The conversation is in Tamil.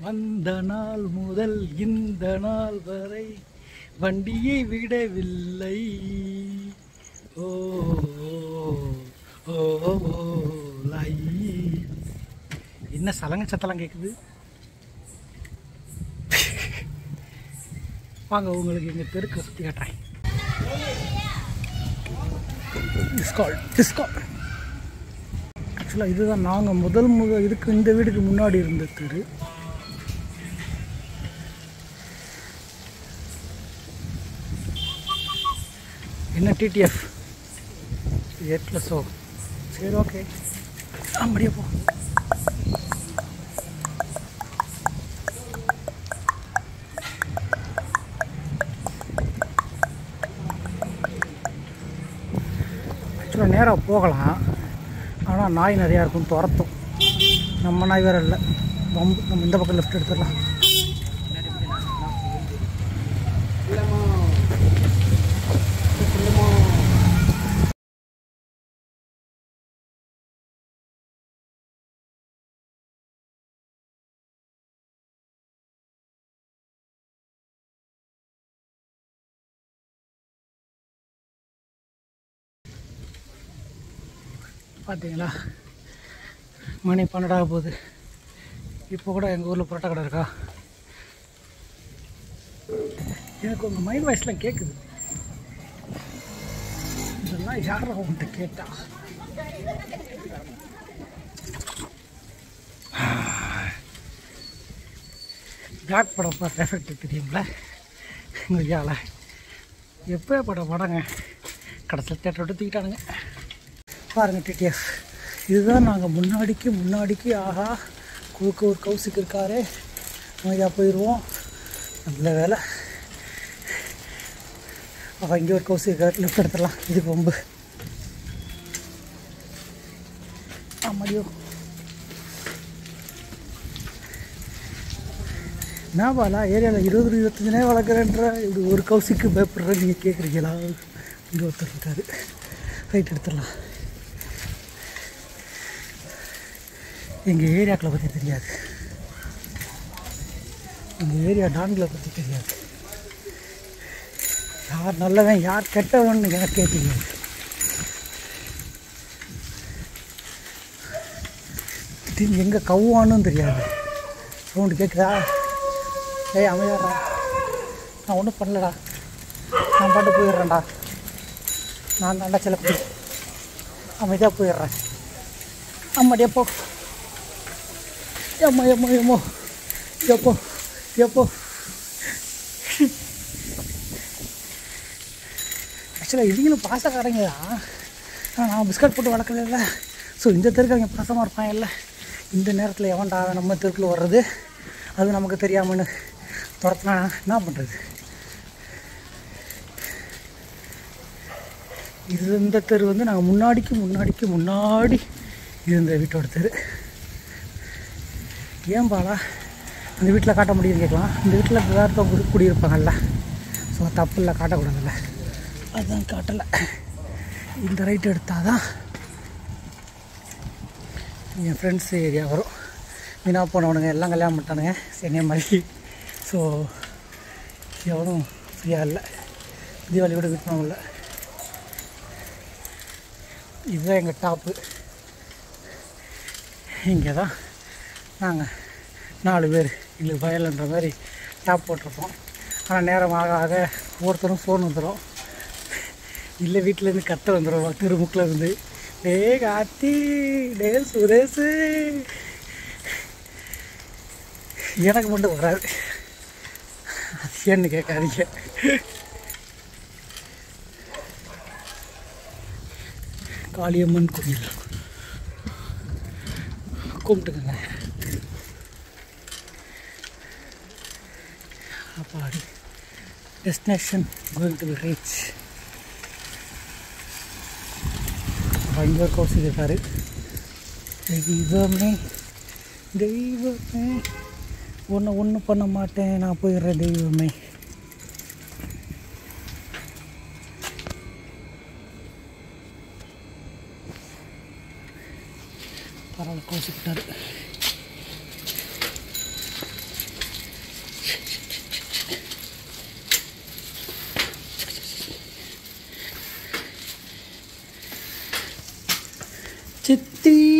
வந்த நாள் முதல் இந்த நாள் வரை வண்டியை விடவில்லை ஓ ஓ, ஓ ஓ, லை. என்ன சலங்க சத்தலாம் கேட்குது வாங்க உங்களுக்கு எங்கள் தெருக்கு சுற்றி காட்டுறேன் டிஸ்கால் டிஸ்கால் ஆக்சுவலாக இதுதான் நாங்கள் முதல் முதல் இதுக்கு இந்த வீட்டுக்கு முன்னாடி இருந்த தெரு என்ன டிடிஎஃப் எயிட் ப்ளஸ் ஓ சரி ஓகே அப்படியே போ ஆக்சுவலாக நேராக போகலாம் ஆனால் நாய் நிறையா இருக்கும் துரத்தும் நம்ம நாய் வேறு இல்லை ரொம்ப நம்ம இந்த பக்கம் லெஃப்ட் எடுத்துடலாம் பார்த்தீங்களா மணி பன்னெண்டாக போகுது இப்போ கூட எங்கள் ஊரில் புரோட்டா கடை இருக்கா எனக்கு உங்கள் மைண்ட் வாய்ஸ்லாம் கேட்குது இதெல்லாம் யாரும் உங்கள்கிட்ட கேட்டா பிளாக் படம் பார்த்த எஃபெக்ட் தெரியுங்களா எங்கள் ஐயாவில் எப்போ படம் படங்க கடைசியில் தேட்டர் விட்டு தூக்கிட்டானுங்க பாருங்கள் டிடிஎஃப் இதுதான் நாங்கள் முன்னாடிக்கு முன்னாடிக்கு ஆஹா குறுக்க ஒரு கவுசுக்கு இருக்காரு அமைதியாக போயிடுவோம் நல்ல வேலை ஆஹா இங்கே ஒரு கவுசு இருக்காரு லெஃப்ட் எடுத்துடலாம் இது கொம்பு ஆமாடியோ நான் பாலா ஏரியாவில் இருபது இருபத்தஞ்சுனே வளர்க்குறேன்ற இப்படி ஒரு கவுசிக்கு பயப்படுற நீங்கள் கேட்குறீங்களா இங்கே ஒருத்தர் இருக்காரு ரைட் எடுத்துடலாம் எங்கள் ஏரியாக்களை பற்றி தெரியாது எங்கள் ஏரியா டான்களை பற்றி தெரியாது யார் நல்லவன் யார் கெட்டவன் எனக்கே தெரியாது திடீர்னு எங்கே கவ்வானும் தெரியாது சவுண்டு கேட்குதா ஏய் அமைதியாடுறா நான் ஒன்றும் பண்ணலடா நான் பாட்டு போயிடுறேன்டா நான் தாண்டா சிலப்படி அமைதியாக போயிடுறேன் ஆமாடியா போ ஏம்மா ஏம்மா ஏம்மோ எப்போ எப்போ ஆக்சுவலாக இவங்களும் பாசக்காரங்க தான் ஆனால் நான் பிஸ்கட் போட்டு வளர்க்கல ஸோ இந்த தெருக்கு அவங்க பாசமாக இருப்பான் இல்லை இந்த நேரத்தில் எவன்டா அவன் நம்ம தெருக்கில் வர்றது அது நமக்கு தெரியாமன்னு துரத்துனா என்ன பண்ணுறது இது இந்த தெரு வந்து நாங்கள் முன்னாடிக்கு முன்னாடிக்கு முன்னாடி இருந்த வீட்டோட தெரு ஏன் பாலா அந்த வீட்டில் காட்ட முடியும்னு கேட்கலாம் இந்த வீட்டில் வேறுத்தவங்க குடி குடியிருப்பாங்கல்ல ஸோ தப்பு இல்லை காட்டக்கூடாதுல்ல அதுதான் காட்டலை இந்த ரைட் எடுத்தால் தான் என் ஃப்ரெண்ட்ஸ் ஏரியா வரும் வீணாக போனவனுங்க எல்லாம் கல்யாணம் பண்ணிட்டானுங்க என்னைய மாதிரி ஸோ எவனும் ஃப்ரீயாக இல்லை தீபாவளி கூட விற்கணும் இல்லை இதுதான் எங்கள் டாப்பு இங்கே தான் நாங்கள் நாலு பேர் எங்களுக்கு பயலன்ற மாதிரி டாப் போட்டிருப்போம் ஆனால் நேரம் ஆக ஆக ஒவ்வொருத்தரும் ஃபோன் வந்துடும் இல்லை வீட்டிலேருந்து கத்த வந்துடும் திருமுக்கில் இருந்து டே கார்த்தி டே சுரேஷு எனக்கு மட்டும் வராது அது ஏன்னு கேட்காதீங்க காளியம்மன் கோயில் கும்பிட்டுக்கங்க அப்பாடி டெஸ்டினேஷன் கோயிங் டு ரீச் இங்கே ஒரு கௌசிக் இருக்காரு தெய்வமே தெய்வமே ஒன்று ஒன்றும் பண்ண மாட்டேன் நான் போயிடுறேன் தெய்வமே பரவாயில்ல கோசிக்கிட்டாரு சித்தி